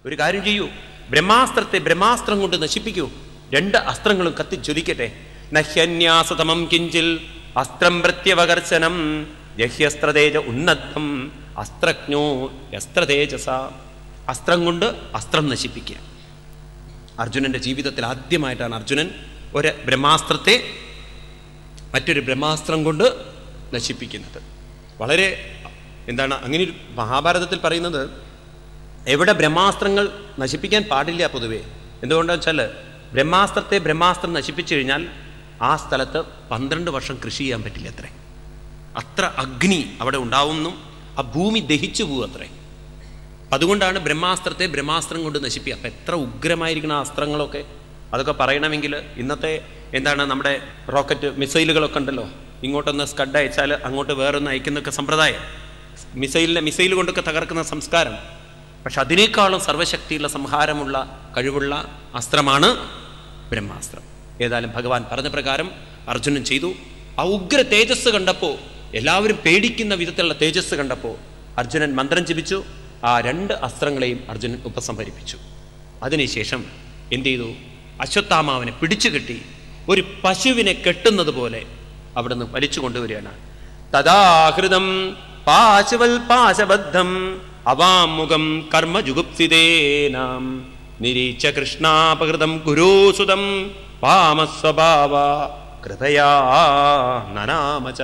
ഒരു കാര്യം ചെയ്യൂ ബ്രഹ്മാസ്ത്രത്തെ ബ്രഹ്മാസ്ത്രം കൊണ്ട് നശിപ്പിക്കൂ രണ്ട് അസ്ത്രങ്ങളും കത്തിച്ചൊലിക്കട്ടെ നഹ്യന്യാസതമം കിഞ്ചിൽ അസ്ത്രം പ്രത്യവകർശനം ജഹ്യസ്ത്രതേജ ഉന്നതം അസ്ത്രജ്ഞോ യസ്ത്രതേജസ അസ്ത്രം കൊണ്ട് അസ്ത്രം നശിപ്പിക്കുക അർജുനന്റെ ജീവിതത്തിൽ ആദ്യമായിട്ടാണ് അർജുനൻ ഒരു ബ്രഹ്മാസ്ത്രത്തെ മറ്റൊരു ബ്രഹ്മാസ്ത്രം കൊണ്ട് നശിപ്പിക്കുന്നത് വളരെ എന്താണ് അങ്ങനെ ഒരു മഹാഭാരതത്തിൽ പറയുന്നത് എവിടെ ബ്രഹ്മാസ്ത്രങ്ങൾ നശിപ്പിക്കാൻ പാടില്ല പൊതുവേ എന്തുകൊണ്ടാണെന്ന് വെച്ചാൽ ബ്രഹ്മാസ്ത്രത്തെ ബ്രഹ്മാസ്ത്രം നശിപ്പിച്ചു കഴിഞ്ഞാൽ ആ സ്ഥലത്ത് പന്ത്രണ്ട് വർഷം കൃഷി ചെയ്യാൻ പറ്റില്ല അത്രേ അത്ര അഗ്നി അവിടെ ഉണ്ടാവുമെന്നും ആ ഭൂമി ദഹിച്ചു പോകും അത്രേ അതുകൊണ്ടാണ് ബ്രഹ്മാസ്ത്രത്തെ ബ്രഹ്മാസ്ത്രം കൊണ്ട് നശിപ്പിക്കുക അപ്പം എത്ര ഉഗ്രമായിരിക്കണം ആ അസ്ത്രങ്ങളൊക്കെ അതൊക്കെ പറയണമെങ്കിൽ ഇന്നത്തെ എന്താണ് നമ്മുടെ റോക്കറ്റ് മിസൈലുകളൊക്കെ ഉണ്ടല്ലോ ഇങ്ങോട്ടൊന്ന് സ്കഡ് അയച്ചാൽ അങ്ങോട്ട് വേറൊന്ന് അയക്കുന്നൊക്കെ സമ്പ്രദായം മിസൈലിനെ മിസൈൽ കൊണ്ടൊക്കെ തകർക്കുന്ന സംസ്കാരം പക്ഷെ അതിനേക്കാളും സർവശക്തിയുള്ള സംഹാരമുള്ള കഴിവുള്ള അസ്ത്രമാണ് ബ്രഹ്മാസ്ത്രം ഏതായാലും ഭഗവാൻ പറഞ്ഞ പ്രകാരം അർജുനൻ ചെയ്തു ആ ഉഗ്ര തേജസ് കണ്ടപ്പോൾ എല്ലാവരും പേടിക്കുന്ന വിധത്തിലുള്ള തേജസ് കണ്ടപ്പോൾ അർജുനൻ മന്ത്രം ജപിച്ചു ആ രണ്ട് അസ്ത്രങ്ങളെയും അർജുനൻ ഉപസംഹരിപ്പിച്ചു അതിനുശേഷം എന്ത് ചെയ്തു അശ്വത്ഥാമാവിനെ പിടിച്ചു കെട്ടി ഒരു പശുവിനെ കെട്ടുന്നത് പോലെ അവിടുന്ന് വലിച്ചു കൊണ്ടുവരികയാണ് തദാഹൃതം പാശവൽ പാശബദ്ധം അവാമുഖം കർമ്മജുഗുപ്സിതേനാം നിരീച്ച കൃഷ്ണാപകൃതം ഗുരോസുതം പാമസ്വഭാവ കൃപയാ നനാമച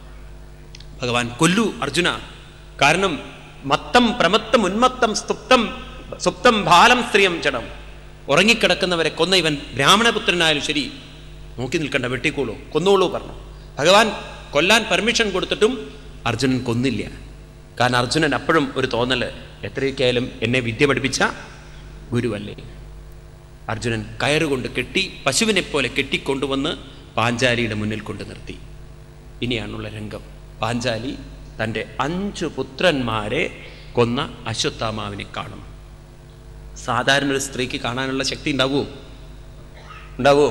ഭഗവാൻ കൊല്ലു അർജുന കാരണം മത്തം പ്രമത്തം ഉന്മത്തം സ്തുപ്തം സുപ്തം ബാലം സ്ത്രീയം ചടം ഉറങ്ങിക്കിടക്കുന്നവരെ കൊന്ന ഇവൻ ബ്രാഹ്മണപുത്രനായാലും ശരി നോക്കി നിൽക്കണ്ട വെട്ടിക്കോളൂ കൊന്നോളൂ പറഞ്ഞു ഭഗവാൻ കൊല്ലാൻ പെർമിഷൻ കൊടുത്തിട്ടും അർജുനൻ കൊന്നില്ല കാരണം അർജുനൻ അപ്പോഴും ഒരു തോന്നല് എത്രയൊക്കെ ആയാലും എന്നെ വിദ്യ പഠിപ്പിച്ച ഗുരുവല്ലേ അർജുനൻ കയറുകൊണ്ട് കെട്ടി പശുവിനെ പോലെ കെട്ടിക്കൊണ്ടുവന്ന് പാഞ്ചാലിയുടെ മുന്നിൽ കൊണ്ട് നിർത്തി ഇനിയാണുള്ള രംഗം പാഞ്ചാലി തൻ്റെ അഞ്ചു പുത്രന്മാരെ കൊന്ന അശ്വത്ഥാമാവിനെ കാണും സാധാരണ ഒരു സ്ത്രീക്ക് കാണാനുള്ള ശക്തി ഉണ്ടാവുമോ ഉണ്ടാവോ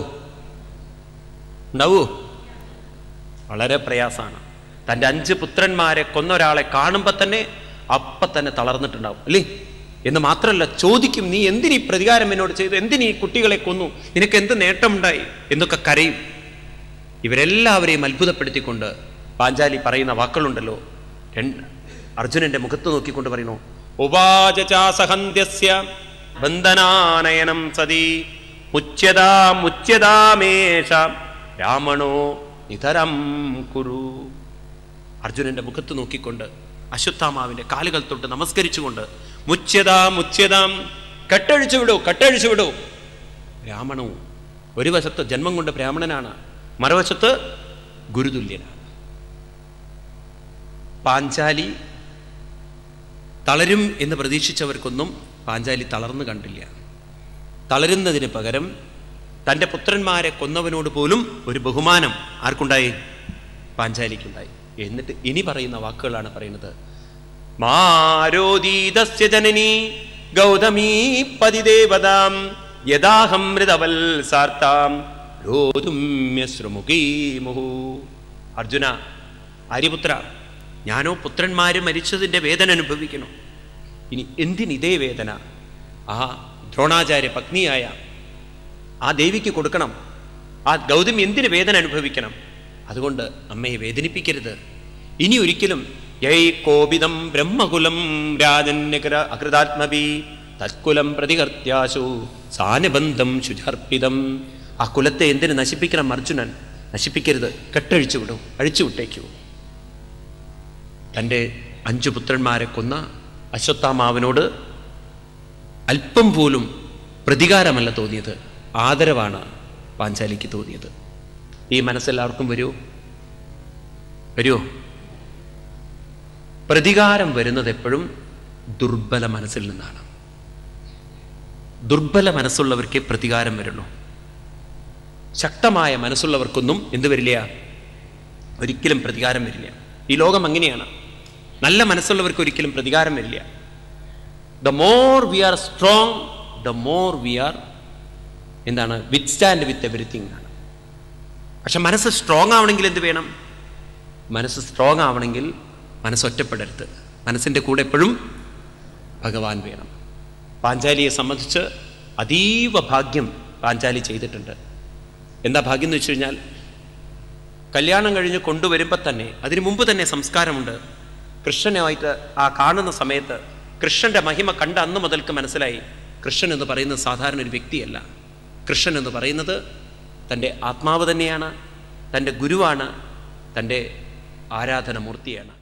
ഉണ്ടാവോ വളരെ പ്രയാസമാണ് തൻ്റെ അഞ്ച് പുത്രന്മാരെ കൊന്ന ഒരാളെ കാണുമ്പോൾ തന്നെ അപ്പം തന്നെ തളർന്നിട്ടുണ്ടാവും അല്ലേ എന്ന് മാത്രമല്ല ചോദിക്കും നീ എന്തിനീ പ്രതികാരം എന്നോട് ചെയ്തു എന്തിനീ കുട്ടികളെ കൊന്നു നിനക്ക് എന്ത് നേട്ടമുണ്ടായി എന്നൊക്കെ കരയും ഇവരെല്ലാവരെയും അത്ഭുതപ്പെടുത്തിക്കൊണ്ട് പാഞ്ചാലി പറയുന്ന വാക്കുകളുണ്ടല്ലോ രണ്ട് അർജുനന്റെ മുഖത്ത് നോക്കിക്കൊണ്ട് പറയുന്നു ഉപാചാസഹന്യസ്യ ബന്ധനാനയനം സതി മുച്യതാ മുച്യതാമേഷ രാമണോ നിതരം കുരു അർജുനന്റെ മുഖത്ത് നോക്കിക്കൊണ്ട് അശ്വത്ഥാമാവിന്റെ കാലുകൾ തൊട്ട് നമസ്കരിച്ചുകൊണ്ട് മുച്യതാ മുച്യതാം കെട്ടഴിച്ചു വിടൂ കെട്ടഴിച്ചു വിടൂ ബ്രാഹ്മണവും ഒരു വശത്ത് ജന്മം കൊണ്ട് ബ്രാഹ്മണനാണ് മറുവശത്ത് ഗുരുതുല്യനാണ് പാഞ്ചാലി തളരും എന്ന് പ്രതീക്ഷിച്ചവർക്കൊന്നും പാഞ്ചാലി തളർന്നു കണ്ടില്ല തളരുന്നതിന് പകരം തൻ്റെ പുത്രന്മാരെ കൊന്നവനോട് പോലും ഒരു ബഹുമാനം ആർക്കുണ്ടായി പാഞ്ചാലിക്കുണ്ടായി എന്നിട്ട് ഇനി പറയുന്ന വാക്കുകളാണ് പറയുന്നത് മാരോദീതസ്യ ജനനി ഗൗതമീ പതിദേവതാം യഥാഹം മൃതവത്സാർത്താം രോതുമ്യശ്രുമുഖീ മുഹു അർജുന ആര്യപുത്ര ഞാനോ പുത്രന്മാര് മരിച്ചതിൻ്റെ വേദന അനുഭവിക്കണം ഇനി എന്തിന് ഇതേ വേദന ആ ദ്രോണാചാര്യ പത്നിയായ ആ ദേവിക്ക് കൊടുക്കണം ആ ഗൗതമി എന്തിന് വേദന അനുഭവിക്കണം അതുകൊണ്ട് അമ്മയെ വേദനിപ്പിക്കരുത് ഇനി ഒരിക്കലും യൈ കോപിതം ബ്രഹ്മകുലം രാജന്യകര അകൃതാത്മവി തത്കുലം പ്രതികർത്യാശു സാനുബന്ധം ശുചർപ്പിതം ആ കുലത്തെ എന്തിന് നശിപ്പിക്കണം അർജുനൻ നശിപ്പിക്കരുത് കെട്ടഴിച്ചു വിടൂ അഴിച്ചു വിട്ടേക്കൂ തൻ്റെ അഞ്ചു പുത്രന്മാരെ കൊന്ന അശ്വത്ഥാമാവിനോട് അല്പം പോലും പ്രതികാരമല്ല തോന്നിയത് ആദരവാണ് പാഞ്ചാലിക്ക് തോന്നിയത് ഈ മനസ്സെല്ലാവർക്കും വരൂ വരുമോ പ്രതികാരം വരുന്നത് എപ്പോഴും ദുർബല മനസ്സിൽ നിന്നാണ് ദുർബല മനസ്സുള്ളവർക്കേ പ്രതികാരം വരുള്ളൂ ശക്തമായ മനസ്സുള്ളവർക്കൊന്നും എന്ത് വരില്ല ഒരിക്കലും പ്രതികാരം വരില്ല ഈ ലോകം അങ്ങനെയാണ് നല്ല മനസ്സുള്ളവർക്ക് ഒരിക്കലും പ്രതികാരം വരില്ല the more we are strong the more we are എന്താണ് വിത്ത് സ്റ്റാൻഡ് വിത്ത് എവറിത്തിങ് ആണ് പക്ഷെ മനസ്സ് സ്ട്രോങ് ആവണമെങ്കിൽ എന്ത് വേണം മനസ്സ് സ്ട്രോങ് ആവണമെങ്കിൽ മനസ്സ് ഒറ്റപ്പെടരുത് മനസ്സിൻ്റെ കൂടെ എപ്പോഴും ഭഗവാൻ വേണം പാഞ്ചാലിയെ സംബന്ധിച്ച് അതീവ ഭാഗ്യം പാഞ്ചാലി ചെയ്തിട്ടുണ്ട് എന്താ ഭാഗ്യം എന്ന് വെച്ച് കഴിഞ്ഞാൽ കല്യാണം കഴിഞ്ഞ് കൊണ്ടുവരുമ്പോൾ തന്നെ അതിനു മുമ്പ് തന്നെ സംസ്കാരമുണ്ട് കൃഷ്ണനുമായിട്ട് ആ കാണുന്ന സമയത്ത് കൃഷ്ണന്റെ മഹിമ കണ്ട അന്ന് മുതൽക്ക് മനസ്സിലായി കൃഷ്ണൻ എന്ന് പറയുന്നത് സാധാരണ ഒരു വ്യക്തിയല്ല കൃഷ്ണൻ എന്ന് പറയുന്നത് തൻ്റെ ആത്മാവ് തന്നെയാണ് തൻ്റെ ഗുരുവാണ് തൻ്റെ ആരാധനമൂർത്തിയാണ്